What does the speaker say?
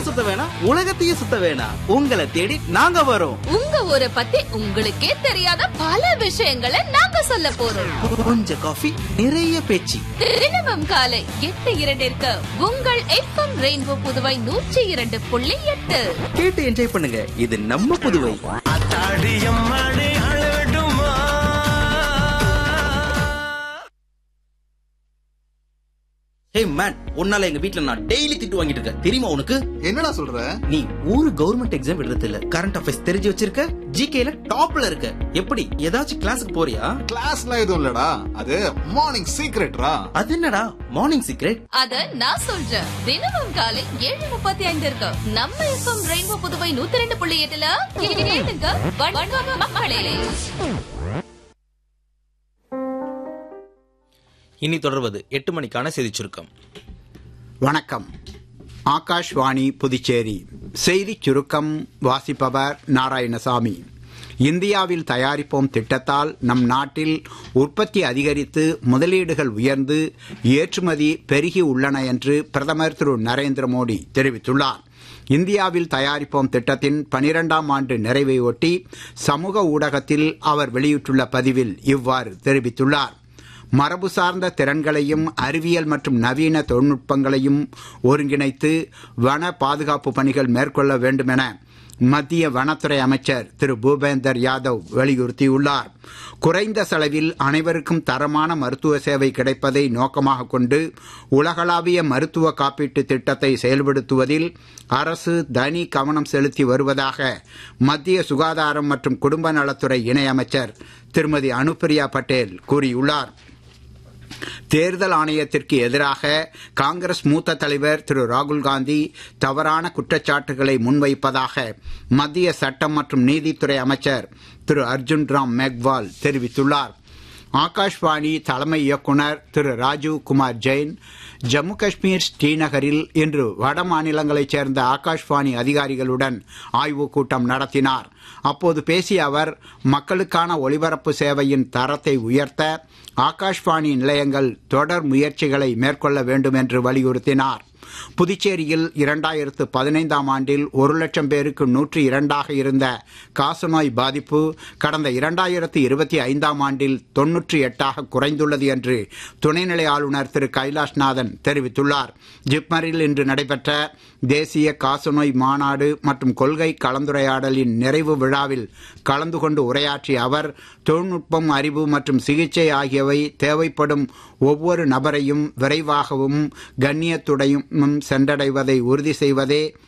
சுத்த வேணாம் உலகத்தையும் சுத்த வேணாம் உங்களை தேடி நாங்க வரோம் உங்க ஊரை பத்தி உங்களுக்கே தெரியாத பல விஷயங்களை நாங்க சொல்ல போறோம் கொஞ்சம் காஃபி நிறைய பேச்சு தினமும் காலை எட்டு இரண்டிற்கு உங்கள் எஃப்எம் ரெயின்போ புதுவை நூற்றி இரண்டு புள்ளி எட்டு கேட்டு என்ஜாய் பண்ணுங்க இது நம்ம புதுவை அத்தாடியம்மாடி அழடுமா ஹே மேன் உன்னால எங்க வீட்ல நான் டெய்லி திட்டு வாங்கிட்டு இருக்கேன் தெரியுமா உனக்கு என்னடா சொல்ற நீ ஒரு கவர்மெண்ட் எக்ஸாம் எழுதுறது இல்ல கரண்ட் அஃபேர்ஸ் தெரிஞ்சு வச்சிருக்க ஜிகேல டாப்ல இருக்க எப்படி ஏதாச்சும் கிளாஸுக்கு போறியா கிளாஸ்லாம் எதுவும் இல்லடா அது மார்னிங் சீக்ரெட்ரா அது என்னடா மார்னிங் சீக்ரெட் அத நான் சொல்றேன் தினமும் காலை ஏழு முப்பத்தி ஐந்து இருக்கு நம்ம எஃப்எம் ரெயின்போ புதுவை நூத்தி ரெண்டு புள்ளி எட்டுல கேளுங்க வணக்கம் மக்களே இனி தொடர்வது எட்டு மணிக்கான செய்திச் சுருக்கம் வணக்கம் ஆகாஷ்வாணி புதுச்சேரி செய்திச் சுருக்கம் வாசிப்பவர் நாராயணசாமி இந்தியாவில் தயாரிப்போம் திட்டத்தால் நம் நாட்டில் உற்பத்தி அதிகரித்து முதலீடுகள் உயர்ந்து ஏற்றுமதி பெருகி உள்ளன என்று பிரதமர் திரு நரேந்திர மோடி தெரிவித்துள்ளார் இந்தியாவில் தயாரிப்போம் திட்டத்தின் பனிரெண்டாம் ஆண்டு நிறைவை ஒட்டி சமூக ஊடகத்தில் அவர் வெளியிட்டுள்ள பதிவில் இவ்வாறு தெரிவித்துள்ளார் மரபு சார்ந்த திறன்களையும் அறிவியல் மற்றும் நவீன தொழில்நுட்பங்களையும் ஒருங்கிணைத்து வன பாதுகாப்பு பணிகள் மேற்கொள்ள வேண்டுமென மத்திய வனத்துறை அமைச்சர் திரு பூபேந்தர் யாதவ் வலியுறுத்தியுள்ளார் குறைந்த செலவில் அனைவருக்கும் தரமான மருத்துவ சேவை கிடைப்பதை நோக்கமாக கொண்டு உலகளாவிய மருத்துவ காப்பீட்டு திட்டத்தை செயல்படுத்துவதில் அரசு தனி கவனம் செலுத்தி வருவதாக மத்திய சுகாதாரம் மற்றும் குடும்ப நலத்துறை இணையமைச்சர் திருமதி அனுப்பிரியா பட்டேல் கூறியுள்ளார் தேர்தல் ஆணையத்திற்கு எதிராக காங்கிரஸ் மூத்த தலைவர் திரு ராகுல் காந்தி தவறான குற்றச்சாட்டுகளை முன்வைப்பதாக மத்திய சட்டம் மற்றும் நீதித்துறை அமைச்சர் திரு அர்ஜுன் ராம் மேக்வால் தெரிவித்துள்ளார் ஆகாஷ்வாணி தலைமை இயக்குனர் திரு ராஜீவ் குமார் ஜெயின் ஜம்மு காஷ்மீர் ஸ்ரீநகரில் இன்று வட மாநிலங்களைச் சேர்ந்த ஆகாஷ்வாணி அதிகாரிகளுடன் ஆய்வுக் கூட்டம் நடத்தினார் அப்போது பேசிய அவர் மக்களுக்கான ஒலிபரப்பு சேவையின் தரத்தை உயர்த்த ஆகாஷ்வாணி நிலையங்கள் தொடர் முயற்சிகளை மேற்கொள்ள வேண்டும் என்று வலியுறுத்தினார் புதுச்சேரியில் இரண்டாயிரத்து பதினைந்தாம் ஆண்டில் ஒரு லட்சம் பேருக்கு நூற்றி இரண்டாக இருந்த காசநோய் பாதிப்பு கடந்த இரண்டாயிரத்து இருபத்தி ஐந்தாம் ஆண்டில் தொன்னூற்றி எட்டாக குறைந்துள்ளது என்று துணைநிலை ஆளுநர் திரு கைலாஷ்நாதன் தெரிவித்துள்ளார் ஜிப்மரில் இன்று நடைபெற்ற தேசிய காசநோய் மாநாடு மற்றும் கொள்கை கலந்துரையாடலின் நிறைவு விழாவில் கலந்து கொண்டு உரையாற்றிய அவர் தொழில்நுட்பம் அறிவு மற்றும் சிகிச்சை ஆகியவை தேவைப்படும் ஒவ்வொரு நபரையும் விரைவாகவும் கண்ணியத்துடையும் சென்றடைவதை உறுதி செய்வதே